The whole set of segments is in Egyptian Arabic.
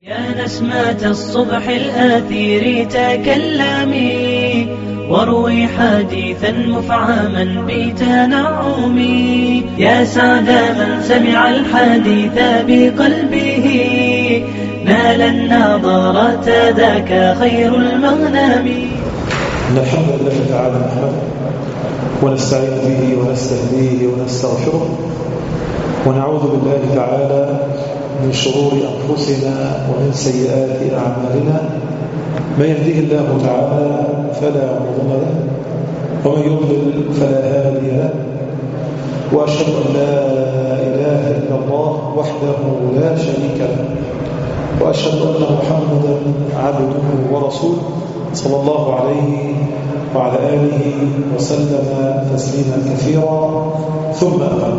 يا نسمة الصبح الآثير تكلمي واروي حديثا مفعما بتنعم يا سعد من سمع الحديث بقلبه نال النظرة ذاك خير المغنم إن الحمد لله تعالى نحمده ونستعين به ونستهديه ونستغفره ونعوذ بالله تعالى من شرور أنفسنا ومن سيئات أعمالنا من يهده الله تعالى فلا مضل له ومن يضلل فلا هادي له وأشهد أن لا إله إلا الله وحده لا شريك له وأشهد أن محمدا عبده ورسوله صلى الله عليه وعلى آله وسلم تسليما كثيرا ثم أما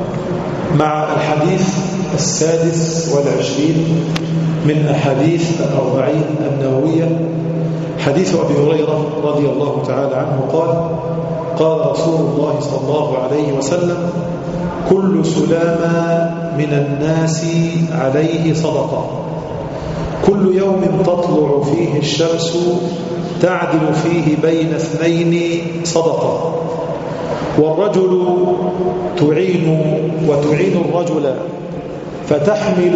مع الحديث السادس والعشرين من أحاديث الأربعين النووية حديث أبي هريرة رضي الله تعالى عنه قال قال رسول الله صلى الله عليه وسلم كل سلامة من الناس عليه صدقة كل يوم تطلع فيه الشمس تعدل فيه بين اثنين صدقة والرجل تعين وتعين الرجل فتحمل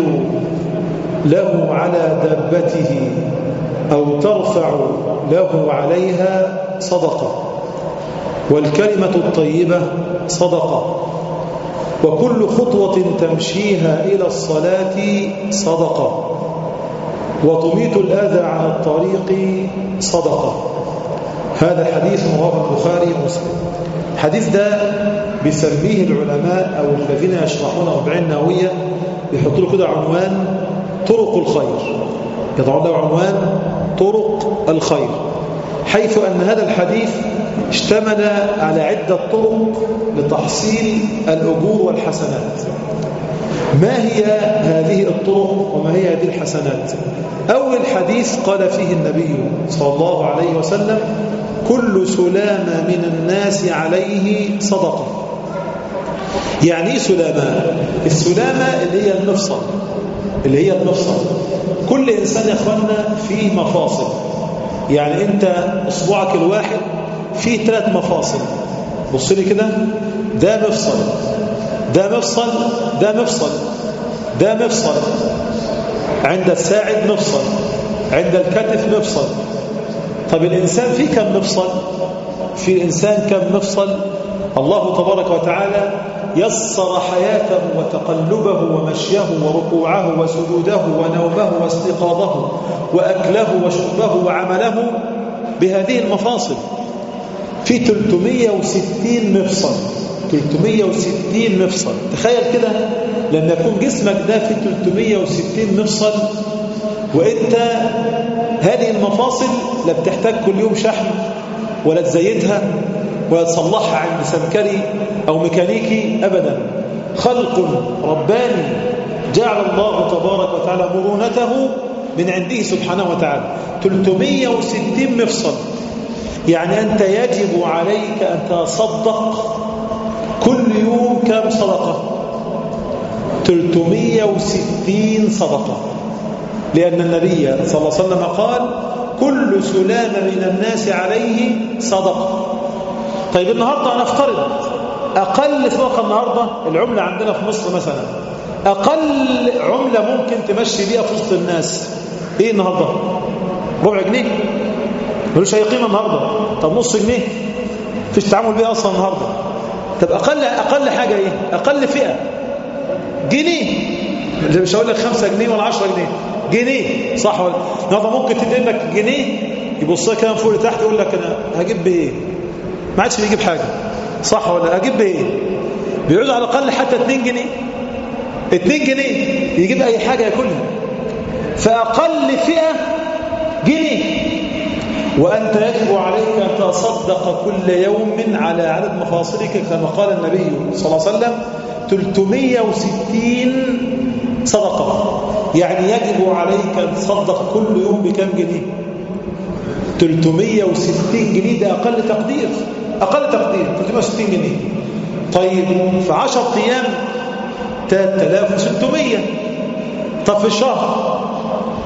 له على دابته أو ترفع له عليها صدقة والكلمة الطيبة صدقة وكل خطوة تمشيها إلى الصلاة صدقة وتميت الأذى عن الطريق صدقة هذا حديث رواه البخاري ومسلم الحديث ده بيسميه العلماء أو الذين يشرحون أربعين نووية يحطوا له كده عنوان طرق الخير يضعون له عنوان طرق الخير حيث أن هذا الحديث اشتمل على عدة طرق لتحصيل الأجور والحسنات ما هي هذه الطرق وما هي هذه الحسنات أول حديث قال فيه النبي صلى الله عليه وسلم كل سلامة من الناس عليه صدقة يعني ايه سلامة السلامة اللي هي المفصل اللي هي المفصل كل إنسان يا أخوانا فيه مفاصل يعني أنت أصبعك الواحد فيه ثلاث مفاصل بص لي كده ده مفصل ده مفصل ده مفصل ده مفصل عند الساعد مفصل عند الكتف مفصل طب الإنسان فيه كم مفصل في الإنسان كم مفصل الله تبارك وتعالى يسر حياته وتقلبه ومشيه وركوعه وسجوده ونومه واستيقاظه وأكله وشربه وعمله بهذه المفاصل في 360 مفصل 360 مفصل تخيل كده لما يكون جسمك ده في 360 مفصل وانت هذه المفاصل لا بتحتاج كل يوم شحم ولا تزيتها ولا تصلحها عند سمكري أو ميكانيكي أبدا خلق رباني جعل الله تبارك وتعالى مرونته من عنده سبحانه وتعالى 360 مفصل يعني أنت يجب عليك أن تصدق كل يوم كم صدقة 360 صدقة لأن النبي صلى الله عليه وسلم قال كل سلام من الناس عليه صدقة طيب النهاردة نفترض أقل فوق النهاردة العملة عندنا في مصر مثلا أقل عملة ممكن تمشي بيها في وسط الناس إيه النهاردة ربع جنيه ملوش أي قيمة النهاردة طب نص جنيه فيش تعامل بيها أصلا النهاردة طب أقل أقل حاجة إيه أقل فئة جنيه مش هقول لك 5 جنيه ولا 10 جنيه جنيه صح ولا النهارده ممكن تدي لك جنيه يبص لك كده من فوق لتحت يقول لك انا هجيب بايه ما عادش بيجيب حاجه صح ولا هجيب بايه بيعوز على الاقل حتى 2 جنيه 2 جنيه يجيب اي حاجه ياكلها فاقل فئه جنيه وأنت يجب عليك أن تصدق كل يوم على عدد مفاصلك كما قال النبي صلى الله عليه وسلم 360 صدقة يعني يجب عليك أن تصدق كل يوم بكم جنيه 360 جنيه ده أقل تقدير أقل تقدير 360 جنيه طيب في 10 أيام 3600 طب في الشهر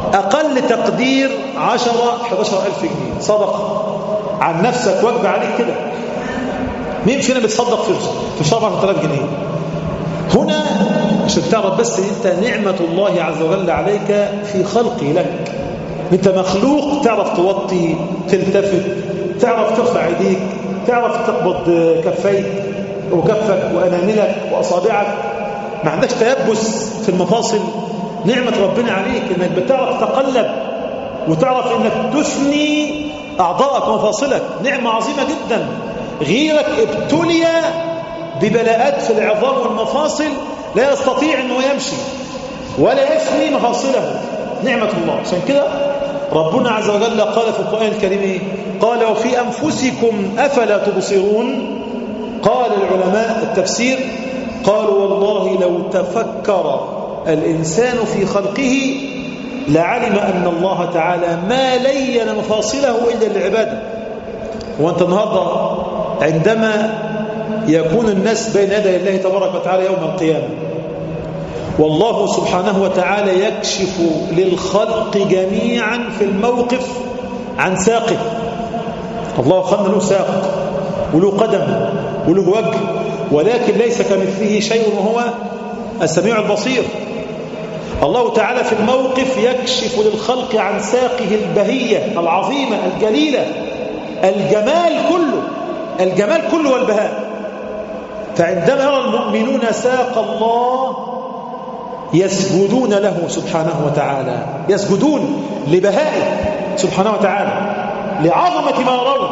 أقل تقدير 10 11 ألف جنيه صدقة عن نفسك وجبة عليك كده مين فينا بيتصدق في في شهر 4000 جنيه هنا عشان تعرف بس ان انت نعمة الله عز وجل عليك في خلقه لك انت مخلوق تعرف توطي تلتفت تعرف ترفع ايديك تعرف تقبض كفيك وكفك واناملك واصابعك ما عندكش تيبس في المفاصل نعمة ربنا عليك انك بتعرف تقلب وتعرف انك تثني اعضائك ومفاصلك نعمة عظيمة جدا غيرك ابتلي ببلاءات في العظام والمفاصل لا يستطيع انه يمشي ولا يثني مفاصله نعمة الله عشان كده ربنا عز وجل قال في القرآن الكريم قال وفي أنفسكم أفلا تبصرون قال العلماء التفسير قالوا والله لو تفكر الإنسان في خلقه لعلم أن الله تعالى ما لين مفاصله إلا للعبادة وأنت النهاردة عندما يكون الناس بين يدي الله تبارك وتعالى يوم القيامة والله سبحانه وتعالى يكشف للخلق جميعا في الموقف عن ساقه الله خلنا له ساق وله قدم وله وجه ولكن ليس كمثله شيء وهو السميع البصير الله تعالى في الموقف يكشف للخلق عن ساقه البهية العظيمة الجليلة الجمال كله الجمال كله والبهاء فعندما يرى المؤمنون ساق الله يسجدون له سبحانه وتعالى يسجدون لبهائه سبحانه وتعالى لعظمة ما يرون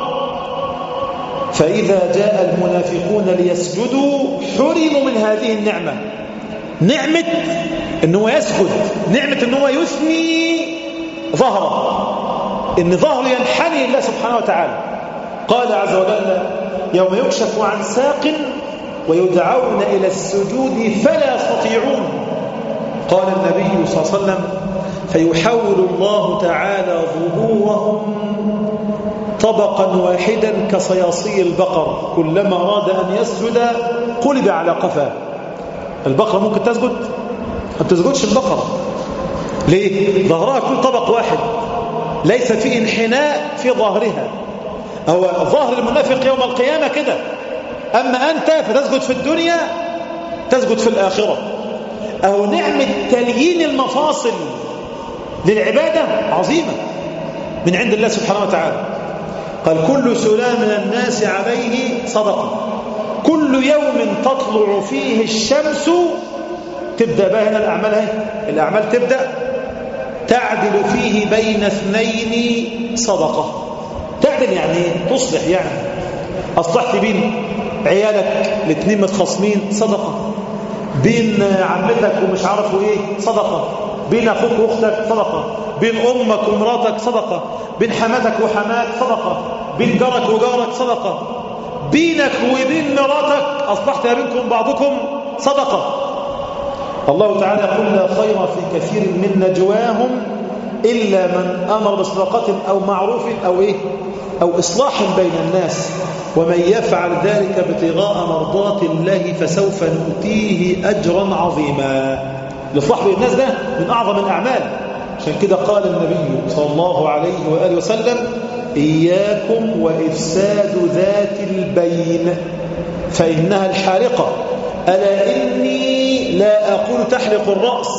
فإذا جاء المنافقون ليسجدوا حرموا من هذه النعمة نعمة أنه يسجد نعمة أنه يثني ظهره أن ظهره ينحني لله سبحانه وتعالى قال عز وجل يوم يكشف عن ساق ويدعون إلى السجود فلا يستطيعون قال النبي صلى الله عليه وسلم فيحول الله تعالى ظهورهم طبقا واحدا كصياصي البقر كلما أراد أن يسجد قلب على قفاه البقرة ممكن تسجد ما تسجدش البقرة ليه؟ ظهرها كل طبق واحد ليس في انحناء في ظهرها هو ظهر المنافق يوم القيامة كده أما أنت فتسجد في الدنيا تسجد في الآخرة أو نعمة تليين المفاصل للعبادة عظيمة من عند الله سبحانه وتعالى قال كل سلام من الناس عليه صدقة كل يوم تطلع فيه الشمس تبدأ بقى هنا الأعمال هي الأعمال تبدأ تعدل فيه بين اثنين صدقة تعدل يعني تصلح يعني أصلحت بين عيالك الاثنين متخاصمين صدقة بين عمتك ومش عارفوا ايه صدقة بين اخوك واختك صدقة بين امك ومراتك صدقة بين حماتك وحماك صدقة بين جارك وجارك صدقة بينك وبين مراتك اصلحت بينكم بعضكم صدقة الله تعالى يقول لا خير في كثير من نجواهم إلا من أمر بصدقة أو معروف أو إيه أو إصلاح بين الناس ومن يفعل ذلك ابتغاء مرضات الله فسوف نؤتيه أجرا عظيما الإصلاح بين الناس ده من أعظم الأعمال عشان كده قال النبي صلى الله عليه وآله وسلم إياكم وإفساد ذات البين فإنها الحارقة ألا إني لا أقول تحلق الرأس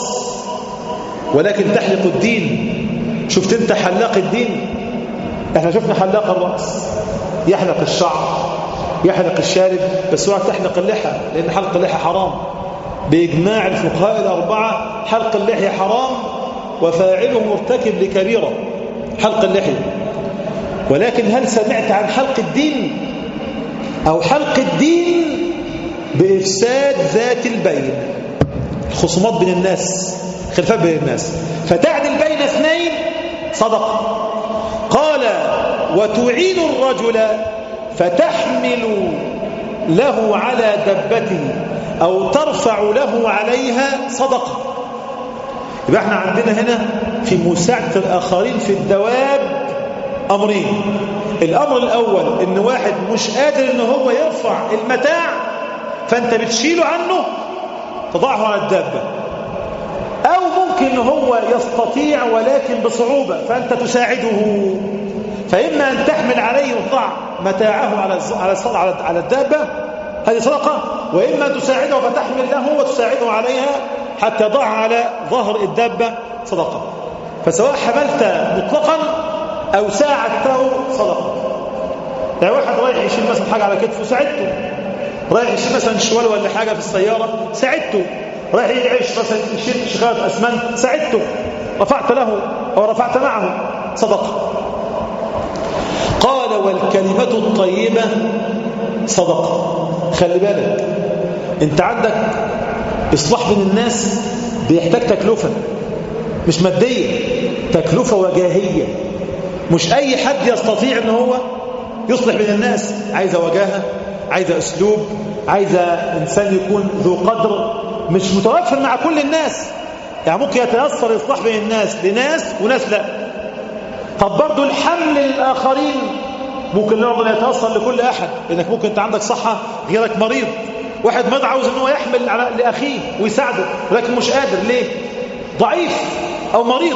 ولكن تحلق الدين شفت انت حلاق الدين احنا شفنا حلاق الرأس يحلق الشعر يحلق الشارب بس هو تحلق اللحى لأن حلق اللحى حرام بإجماع الفقهاء الأربعة حلق اللحية حرام وفاعله مرتكب لكبيرة حلق اللحية ولكن هل سمعت عن حلق الدين أو حلق الدين بإفساد ذات البين الخصومات بين الناس خلافات بين الناس فتعدل بين اثنين صدقة قال وتعين الرجل فتحمل له على دبته أو ترفع له عليها صدقة يبقى احنا عندنا هنا في مساعدة الآخرين في الدواب أمرين الأمر الأول إن واحد مش قادر إن هو يرفع المتاع فأنت بتشيله عنه تضعه على الدابة أو ممكن ممكن هو يستطيع ولكن بصعوبة فأنت تساعده فإما أن تحمل عليه وتضع متاعه على على على الدابة هذه صدقة وإما أن تساعده فتحمل له وتساعده عليها حتى يضعها على ظهر الدابة صدقة فسواء حملت مطلقا أو ساعدته صدقة يعني واحد رايح يشيل مثلا حاجة على كتفه ساعدته رايح يشيل مثلا شوال ولا حاجة في السيارة ساعدته رايح يعيش مثلا يشيل شغال أسمنت ساعدته رفعت له أو رفعت معه صدقة قال والكلمة الطيبة صدقة خلي بالك انت عندك إصلاح بين الناس بيحتاج تكلفة مش مادية تكلفة وجاهية مش أي حد يستطيع ان هو يصلح بين الناس عايزة وجاهة عايزة أسلوب عايزة إنسان يكون ذو قدر مش متوفر مع كل الناس يعني ممكن يتيسر إصلاح بين الناس لناس وناس لا طب برضو الحمل للآخرين ممكن ربنا يتيسر لكل أحد لأنك ممكن أنت عندك صحة غيرك مريض واحد ما عاوز ان هو يحمل على لأخيه ويساعده ولكن مش قادر ليه ضعيف أو مريض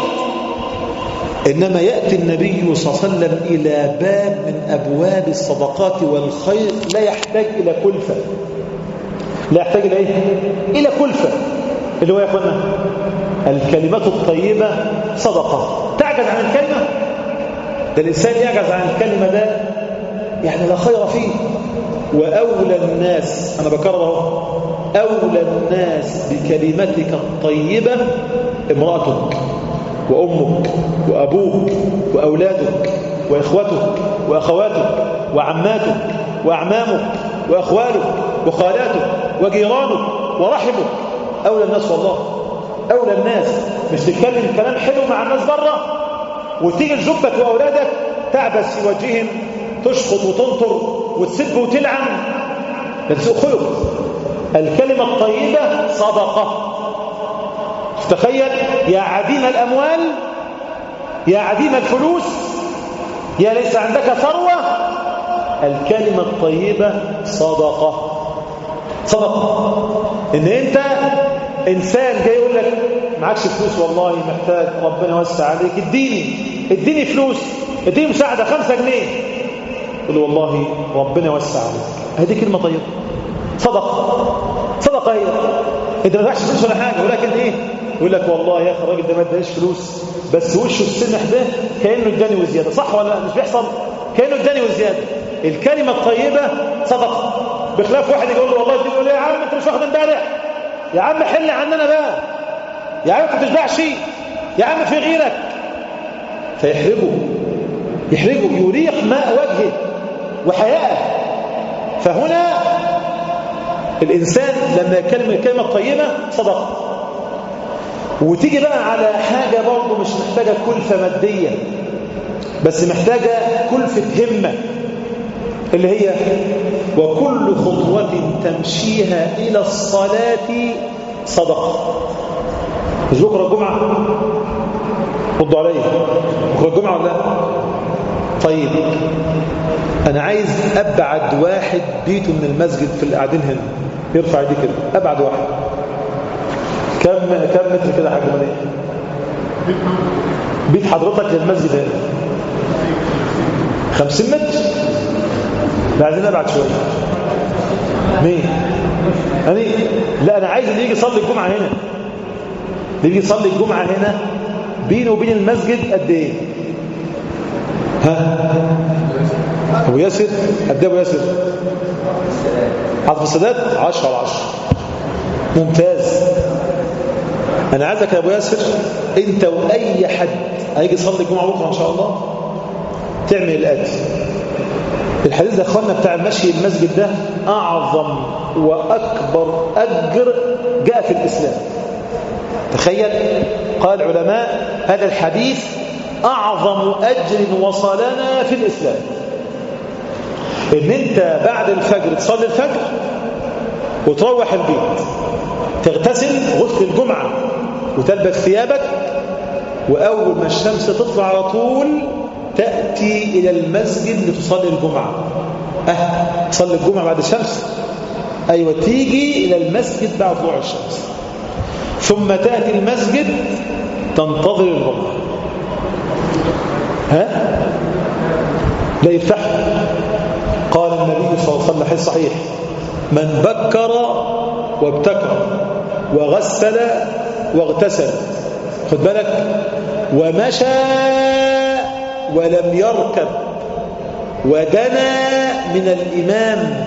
إنما يأتي النبي صلى الله عليه وسلم إلى باب من أبواب الصدقات والخير لا يحتاج إلى كلفة لا يحتاج إلى إيه؟ إلى كلفة اللي هو يا أخوانا الكلمات الطيبة صدقة تعجز عن الكلمة ده الإنسان يعجز عن الكلمة ده يعني لا خير فيه وأولى الناس أنا بكرره أولى الناس بكلمتك الطيبة امرأتك وأمك وأبوك وأولادك وإخوتك وأخواتك وعماتك وأعمامك وأخوالك وخالاتك وجيرانك ورحمك أولى الناس والله أولى الناس مش تتكلم كلام حلو مع الناس بره وتيجي لزوجتك وأولادك تعبس في وجههم تشخط وتنطر وتسب وتلعن ده سوء خلق الكلمة الطيبة صدقة تخيل يا عديم الأموال يا عديم الفلوس يا ليس عندك ثروة الكلمة الطيبة صدقة صدقة إن أنت إنسان جاي يقول لك معكش فلوس والله محتاج ربنا يوسع عليك اديني اديني فلوس اديني مساعدة خمسة جنيه يقول له والله ربنا يوسع عليك هذه كلمة طيبة صدقة صدقة هي انت ما دفعش فلوس ولا حاجة ولكن ايه يقول لك والله يا اخي الراجل ده ما ادانيش فلوس بس وشه السمح ده كانه اداني وزياده صح ولا مش بيحصل كانه اداني وزياده الكلمه الطيبه صدقه بخلاف واحد يقول له والله يقول يا عم انت مش واخد امبارح يا عم حل عننا بقى يا عم انت ما تشبعش يا عم في غيرك فيحرجه يحرجه يريق ماء وجهه وحياءه فهنا الإنسان لما يكلم الكلمة الطيبة صدقه وتيجي بقى على حاجة برضه مش محتاجة كلفة مادية بس محتاجة كلفة همة اللي هي وكل خطوة تمشيها إلى الصلاة صدقة مش بكرة الجمعة ردوا عليا بكرة الجمعة ولا لا طيب أنا عايز أبعد واحد بيته من المسجد في اللي قاعدين هنا يرفع يديه كده أبعد واحد كم كم متر كده يا حاج مالك بيت حضرتك للمسجد هنا 50 متر لا عايزين ابعد شويه مين يعني لا انا عايز اللي يجي يصلي الجمعه هنا اللي يجي يصلي الجمعه هنا بينه وبين المسجد قد ايه ها ابو ياسر قد ايه ابو ياسر عطف السادات 10 على 10 ممتاز انا عايزك يا ابو ياسر انت واي حد هيجي يصلي الجمعه بكره ان شاء الله تعمل الاتي الحديث ده اخوانا بتاع المشي المسجد ده اعظم واكبر اجر جاء في الاسلام تخيل قال العلماء هذا الحديث اعظم اجر وصلنا في الاسلام ان انت بعد الفجر تصلي الفجر وتروح البيت تغتسل غسل الجمعه وتلبس ثيابك واول ما الشمس تطلع على طول تأتي إلى المسجد لتصلي الجمعة أه تصلي الجمعة بعد الشمس أيوة تيجي إلى المسجد بعد طلوع الشمس ثم تأتي المسجد تنتظر الرب ها لا يفتحوا قال النبي صلى الله عليه وسلم حديث صحيح من بكر وابتكر وغسل واغتسل خد بالك ومشى ولم يركب ودنا من الإمام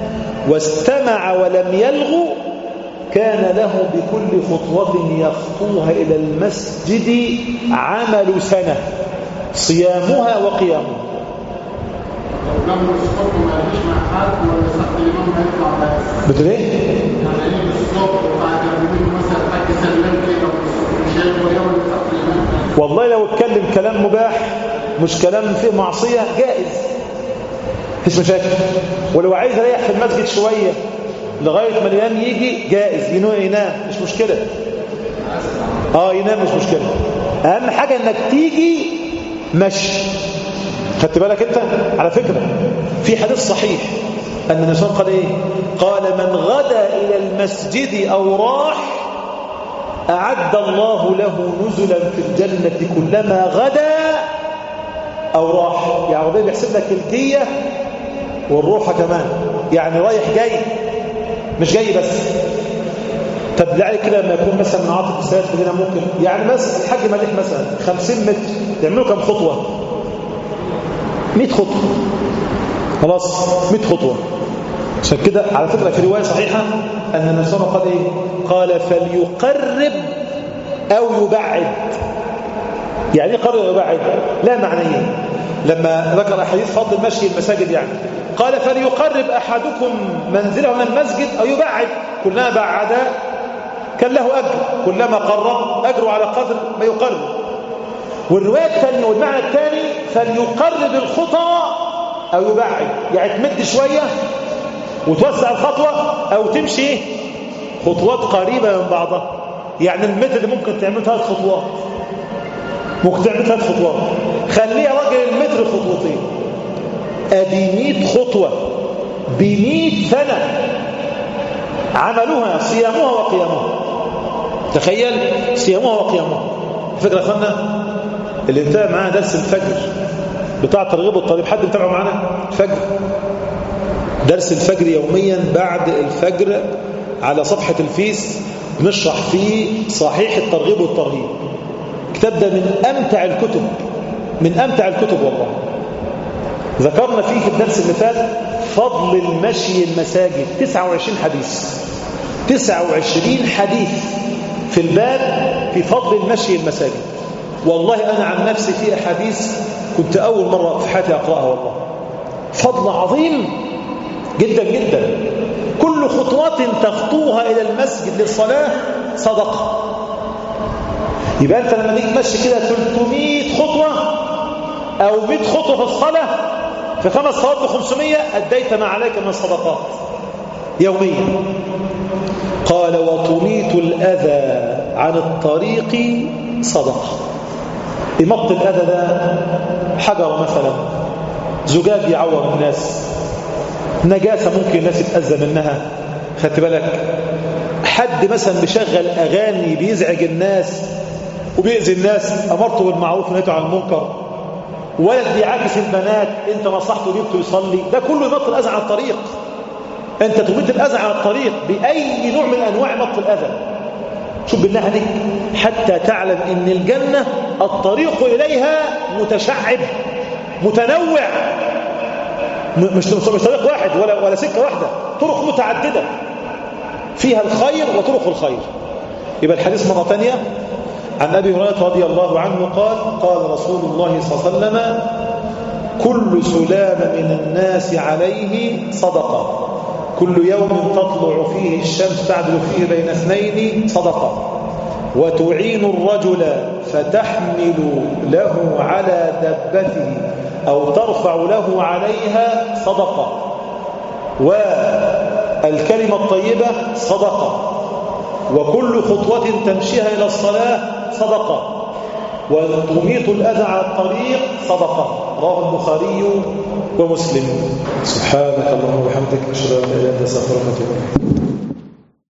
واستمع ولم يلغو كان له بكل خطوة يخطوها إلى المسجد عمل سنة صيامها وقيامها لو لم الصبح ما يجيش مع حد ولا صح الامام هيطلع بس بتقول ايه؟ يعني يجي الصبح وبعد يومين مثلا حد سلم كده مش هيبقى يوم اللي صح الامام والله لو اتكلم كلام مباح مش كلام فيه معصية جائز مفيش مشاكل ولو عايز اريح في المسجد شوية لغاية ما الإمام يجي جائز ينوع ينام مش مشكلة اه ينام مش مشكلة أهم حاجة إنك تيجي مشي خدت بالك أنت على فكرة في حديث صحيح أن النبي صلى الله عليه وسلم قال إيه قال من غدا إلى المسجد أو راح أعد الله له نزلا في الجنة كلما غدا أو راح يعني ربنا بيحسب لك الجية والروحة كمان يعني رايح جاي مش جاي بس طب لعلي كده لما يكون مثلا من عاطف السيد هنا ممكن يعني بس الحاج مليح مثلا 50 متر يعملوا كم خطوة 100 خطوة خلاص 100 خطوة عشان كده على فكرة في رواية صحيحة أن النبي صلى الله عليه وسلم قال إيه قال فليقرب أو يبعد يعني ايه قرب ويبعد لا معنيين لما ذكر أحاديث فضل مشي المساجد يعني قال فليقرب أحدكم منزله من المسجد أو يبعد كلما بعد كان له أجر كلما قرب أجره على قدر ما يقرب والرواية الثانية والمعنى الثاني فليقرب الخطى أو يبعد يعني تمد شوية وتوسع الخطوة أو تمشي خطوات قريبة من بعضها يعني المتر اللي ممكن تعمل ثلاث خطوات ممكن تعمل ثلاث خطوات خليها راجل المتر خطوتين ادي 100 خطوة ب 100 سنة عملوها صيامها وقيامها تخيل صيامها وقيامها فكرة يا اخوانا اللي انتهى معانا درس الفجر بتاع ترغيب الطريق حد متابعه معانا الفجر درس الفجر يوميا بعد الفجر على صفحة الفيس نشرح فيه صحيح الترغيب والترهيب الكتاب ده من أمتع الكتب من أمتع الكتب والله ذكرنا فيه في الدرس اللي فات فضل المشي المساجد 29 حديث 29 حديث في الباب في فضل المشي المساجد والله أنا عن نفسي في أحاديث كنت أول مرة في حياتي أقرأها والله فضل عظيم جدا جدا كل خطوات تخطوها إلى المسجد للصلاة صدقة يبقى أنت لما تيجي تمشي كده 300 خطوة أو 100 خطوة في الصلاة في خمس صلوات ب 500 أديت ما عليك من الصدقات يوميا قال وتميت الأذى عن الطريق صدقة إمط الأذى ده حجر مثلا زجاج يعور الناس نجاسة ممكن الناس يتأذى منها خدت بالك حد مثلا بيشغل أغاني بيزعج الناس وبيأذي الناس أمرته بالمعروف ونهيته عن المنكر ولد بيعاكس البنات انت نصحته جبته يصلي ده كله يمط الأذى على الطريق انت تميت الأذى على الطريق بأي نوع من أنواع مط الأذى شوف بالله عليك حتى تعلم ان الجنة الطريق إليها متشعب متنوع مش مش طريق واحد ولا ولا سكة واحدة طرق متعددة فيها الخير وطرق الخير يبقى الحديث مرة ثانية عن أبي هريرة رضي الله عنه قال قال رسول الله صلى الله عليه وسلم كل سلام من الناس عليه صدقة كل يوم تطلع فيه الشمس تعدل فيه بين اثنين صدقة وتعين الرجل فتحمل له على دبته أو ترفع له عليها صدقة والكلمة الطيبة صدقة وكل خطوة تمشيها إلى الصلاة صدقة وتميت الأذى على الطريق صدقة رواه البخاري ومسلم سبحانك اللهم وبحمدك أشهد أن لا إله إلا أنت أستغفرك وأتوب إليك